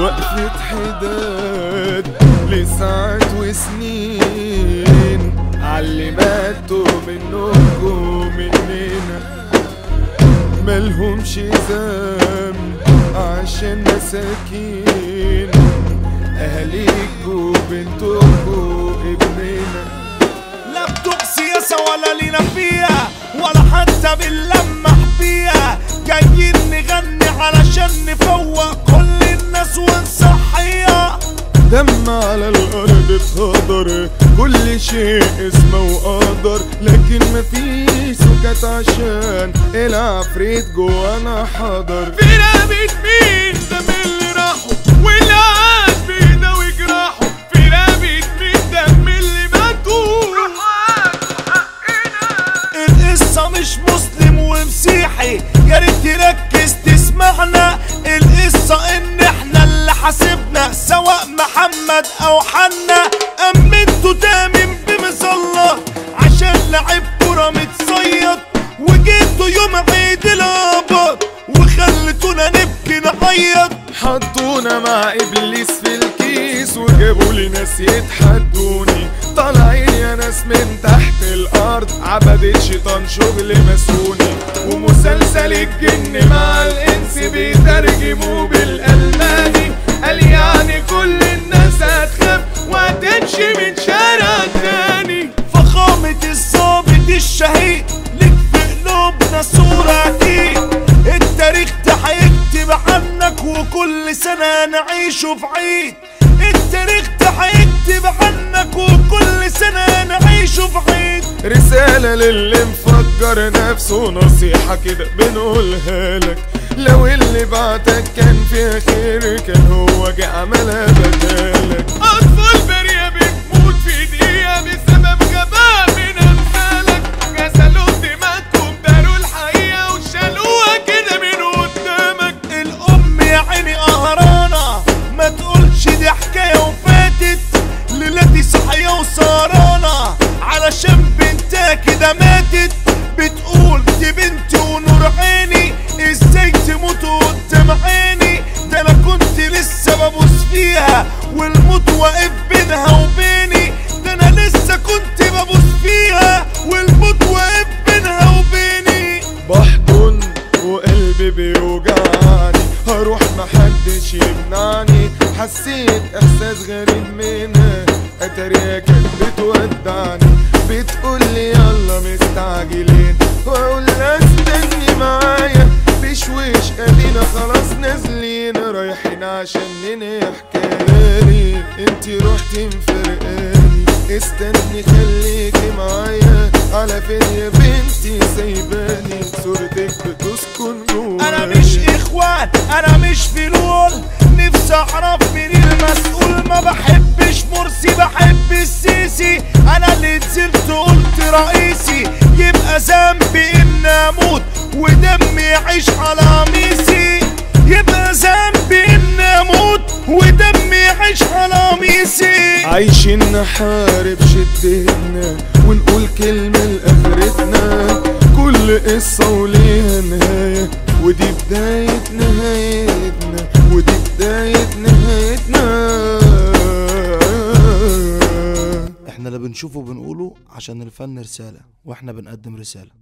وقفة حداد لساعات وسنين عاللي ماتوا منكم مننا ملهمش ذنب عشان مساكين اهاليكوا بنتكوا ابننا لا بتوع سياسة ولا لينا فيها ولا حتى بنلمح بيها جايين نغني علشان نفوق كل الناس ونصحيها دم على الارض اتهدر كل شيء اسمه وقدر لكن مفيش سكت عشان العفريت جوانا حضر في رقبة مين ده من اللي راحوا واللي قاعد بيداوي جراحه في رقبة مين ده من اللي ماتوا القصة مش مسلم ومسيحي يا ريت تركز تسمعنا القصة ان احنا اللي حاسبنا سواء محمد او حنا امنتوا تامن بمظلة عشان لعب كرة متصيد وجيتوا يوم عيد الابط وخلتونا نبكي نعيط حطونا مع ابليس في الكيس وجابوا لي ناس يتحدوني طالعين يا ناس من تحت الارض عبدة شيطان شغل ماسوني ومسلسل الجن مع الانس بيترجموا بالالماني قال يعني كل الناس هتخاف وهتمشي من شارع تاني فخامة الظابط الشهيد لك في قلوبنا صورة أكيد التاريخ ده هيكتب عنك وكل سنة نعيشه في عيد التاريخ ده هيكتب عنك وكل سنة نعيشه في عيد رسالة للي مفكر نفسه نصيحة كده بنقولها لك لو اللي بعتك كان فيها خير كان هو جه عملها بدالك أطفال برية بتموت في دقيقة بسبب غباء من أمثالك غسلوا دماغهم داروا الحقيقة وشالوها كده من قدامك الأم يا عيني قهرانة ما تقولش دي حكاية وفاتت ليلتي صحية وسهرانة علشان بنتها كده ماتت بتقول دي بنتي ونور عيني ازاي تموت قدام عيني ده انا كنت لسه ببص فيها والموت واقف بينها وبيني ده انا لسه كنت ببص فيها والموت واقف بينها وبيني بحضن وقلبي بيوجعني هروح محدش يمنعني حسيت احساس غريب منها اتاريها كانت بتودعني بتقولي يلا مستعجلين واقول لها استني معايا بشويش ادينا خلاص نازلين رايحين عشان ننهي حكاية انتي رحتي مفرقاني استني خليكي معايا على فين يا بنتي سايباني صورتك بتسكن جوايا انا مش اخوان انا مش فلول نفسي اعرف مين المسؤول ما بحبش مرسي بحب السيسي انا اللي نزلت قلت رئيسي يبقى ذنبي ان اموت ودمي يعيش على قميصي يبقى ذنبي ان اموت ودمي يعيش على قميصي عايشين نحارب شدتنا ونقول كلمة لآخرتنا كل قصة وليها نهاية ودي بداية نهايتنا ودي بداية نهايتنا احنا اللي بنشوفه بنقوله عشان الفن رسالة واحنا بنقدم رسالة